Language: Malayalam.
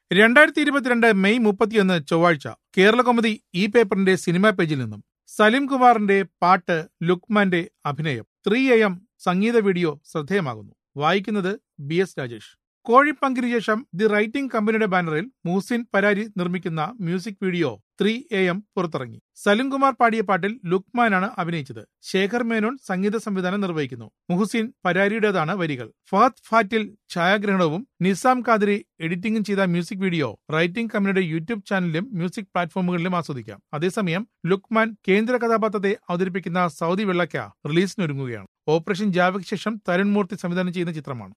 രണ്ടായിരത്തി ഇരുപത്തിരണ്ട് മെയ് മുപ്പത്തിയൊന്ന് ചൊവ്വാഴ്ച കേരള കോമഡി ഈ പേപ്പറിന്റെ സിനിമാ പേജിൽ നിന്നും സലിം കുമാറിന്റെ പാട്ട് ലുക്മാന്റെ അഭിനയം ത്രീ എ എം സംഗീത വീഡിയോ ശ്രദ്ധേയമാകുന്നു വായിക്കുന്നത് ബി എസ് രാജേഷ് കോഴിപ്പങ്കിന് ശേഷം ദി റൈറ്റിംഗ് കമ്പനിയുടെ ബാനറിൽ മുഹസിൻ പരാരി നിർമ്മിക്കുന്ന music video three A M പുറത്തിറങ്ങി സലിം കുമാർ പാടിയ പാട്ടിൽ ലുക്മാനാണ് അഭിനയിച്ചത് ശേഖർ മേനോൻ സംഗീത സംവിധാനം നിർവഹിക്കുന്നു മുഹസിൻ പരാരിയുടേതാണ് വരികൾ ഫഹദ് ഫാറ്റിൽ ഛായാഗ്രഹണവും നിസാം കാദിരി എഡിറ്റിംഗും ചെയ്ത മ്യൂസിക് വീഡിയോ റൈറ്റിംഗ് കമ്പനിയുടെ യൂട്യൂബ് ചാനലിലും മ്യൂസിക് പ്ലാറ്റ്ഫോമുകളിലും ആസ്വദിക്കാം അതേസമയം ലുക്മാൻ കേന്ദ്ര കഥാപാത്രത്തെ അവതരിപ്പിക്കുന്ന സൗദി വെള്ളക്ക റിലീസിനൊരുങ്ങുകയാണ് ഓപ്പറേഷൻ ജാവയ്ക്ക് ശേഷം തരുൺ മൂർത്തി സംവിധാനം ചെയ്യുന്ന ചിത്രമാണ്